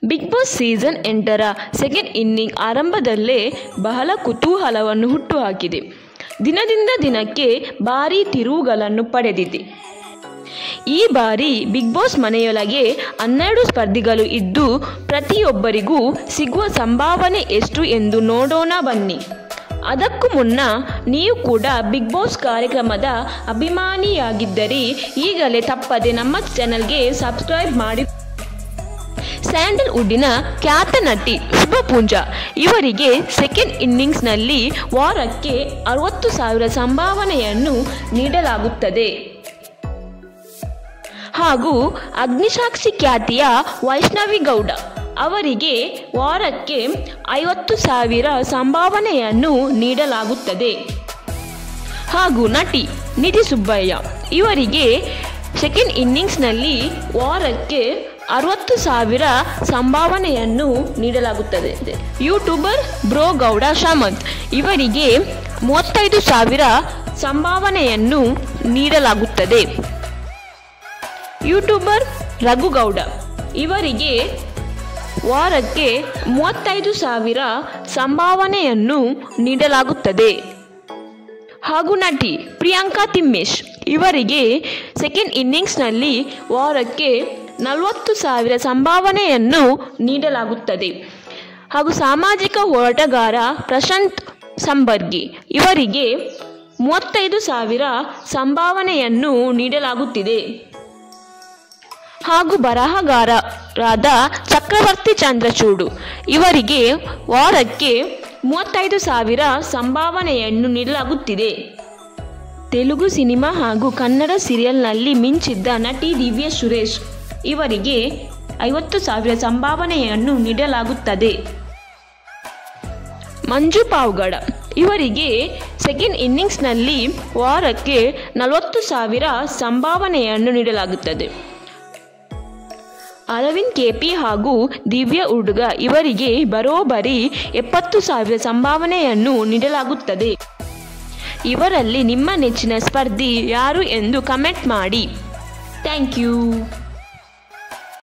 big boss season ಎಂಟರ second inning ಆರಂಭದಲ್ಲೇ ಬಹಳ ಕುತೂಹಲವನ್ನು ಹುಟ್ಟುಹಾಕಿದೆ ದಿನದಿಂದ ದಿನಕ್ಕೆ ಭಾರೀ ತಿರುವುಗಳನ್ನು ಪಡೆದಿದೆ ಈ ಬಾರಿ ಬಿಗ್ ಬಾಸ್ ಮನೆಯೊಳಗೆ ಹನ್ನೆರಡು ಸ್ಪರ್ಧಿಗಳು ಇದ್ದು ಪ್ರತಿಯೊಬ್ಬರಿಗೂ ಸಿಗುವ ಸಂಭಾವನೆ ಎಷ್ಟು ಎಂದು ನೋಡೋಣ ಬನ್ನಿ ಅದಕ್ಕೂ ಮುನ್ನ ನೀವು ಕೂಡ ಬಿಗ್ ಬಾಸ್ ಕಾರ್ಯಕ್ರಮದ ಅಭಿಮಾನಿಯಾಗಿದ್ದರೆ ಈಗಲೇ ತಪ್ಪದೆ ನಮ್ಮ ಚಾನಲ್ಗೆ ಸಬ್ಸ್ಕ್ರೈಬ್ ಮಾಡಿ ಸ್ಯಾಂಡಲ್ವುಡ್ಡಿನ ಖ್ಯಾತ ನಟಿ ಶುಭ ಪೂಂಜಾ ಇವರಿಗೆ ಸೆಕೆಂಡ್ ಇನ್ನಿಂಗ್ಸ್ನಲ್ಲಿ ವಾರಕ್ಕೆ ಅರವತ್ತು ಸಾವಿರ ಸಂಭಾವನೆಯನ್ನು ನೀಡಲಾಗುತ್ತದೆ ಹಾಗೂ ಅಗ್ನಿಸಾಕ್ಷಿ ಖ್ಯಾತಿಯ ವೈಷ್ಣವಿ ಗೌಡ ಅವರಿಗೆ ವಾರಕ್ಕೆ ಐವತ್ತು ಸಾವಿರ ಸಂಭಾವನೆಯನ್ನು ನೀಡಲಾಗುತ್ತದೆ ಹಾಗೂ ನಟಿ ನಿಧಿ ಸುಬ್ಬಯ್ಯ ಇವರಿಗೆ ಸೆಕೆಂಡ್ ಇನ್ನಿಂಗ್ಸ್ನಲ್ಲಿ ವಾರಕ್ಕೆ ಅರವತ್ತು ಸಾವಿರ ಸಂಭಾವನೆಯನ್ನು ನೀಡಲಾಗುತ್ತದೆ ಯೂಟ್ಯೂಬರ್ ಬ್ರೋ ಗೌಡ ಶಾಮಂತ್ ಇವರಿಗೆ ಮೂವತ್ತೈದು ಸಾವಿರ ಸಂಭಾವನೆಯನ್ನು ನೀಡಲಾಗುತ್ತದೆ ಯೂಟ್ಯೂಬರ್ ರಘುಗೌಡ ಇವರಿಗೆ ವಾರಕ್ಕೆ ಮೂವತ್ತೈದು ಸಾವಿರ ಸಂಭಾವನೆಯನ್ನು ನೀಡಲಾಗುತ್ತದೆ ಹಾಗೂ ನಟಿ ಪ್ರಿಯಾಂಕಾ ತಿಮ್ಮೇಶ್ ಇವರಿಗೆ ಸೆಕೆಂಡ್ ಇನ್ನಿಂಗ್ಸ್ನಲ್ಲಿ ವಾರಕ್ಕೆ ನಲವತ್ತು ಸಾವಿರ ಸಂಭಾವನೆಯನ್ನು ನೀಡಲಾಗುತ್ತದೆ ಹಾಗೂ ಸಾಮಾಜಿಕ ಹೋರಾಟಗಾರ ಪ್ರಶಾಂತ್ ಸಂಬರ್ಗಿ ಇವರಿಗೆ ಮೂವತ್ತೈದು ಸಾವಿರ ಸಂಭಾವನೆಯನ್ನು ನೀಡಲಾಗುತ್ತಿದೆ ಹಾಗೂ ಬರಹಗಾರರಾದ ಚಕ್ರವರ್ತಿ ಚಂದ್ರಚೂಡು ಇವರಿಗೆ ವಾರಕ್ಕೆ ಮೂವತ್ತೈದು ಸಾವಿರ ಸಂಭಾವನೆಯನ್ನು ನೀಡಲಾಗುತ್ತಿದೆ ತೆಲುಗು ಸಿನಿಮಾ ಹಾಗೂ ಕನ್ನಡ ಸೀರಿಯಲ್ನಲ್ಲಿ ಮಿಂಚಿದ್ದ ನಟಿ ದಿವ್ಯ ಸುರೇಶ್ ಇವರಿಗೆ ಐವತ್ತು ಸಾವಿರ ಸಂಭಾವನೆಯನ್ನು ನೀಡಲಾಗುತ್ತದೆ ಮಂಜು ಪಾವ್ಗಡ ಇವರಿಗೆ ಸೆಕೆಂಡ್ ಇನ್ನಿಂಗ್ಸ್ನಲ್ಲಿ ವಾರಕ್ಕೆ ನಲವತ್ತು ಸಾವಿರ ಸಂಭಾವನೆಯನ್ನು ನೀಡಲಾಗುತ್ತದೆ ಅರವಿಂದ್ ಕೆಪಿ ಹಾಗೂ ದಿವ್ಯ ಹುಡುಗ ಇವರಿಗೆ ಬರೋಬ್ಬರಿ ಎಪ್ಪತ್ತು ಸಾವಿರ ಸಂಭಾವನೆಯನ್ನು ನೀಡಲಾಗುತ್ತದೆ ಇವರಲ್ಲಿ ನಿಮ್ಮ ನೆಚ್ಚಿನ ಸ್ಪರ್ಧಿ ಯಾರು ಎಂದು ಕಮೆಂಟ್ ಮಾಡಿ ಥ್ಯಾಂಕ್ ಯು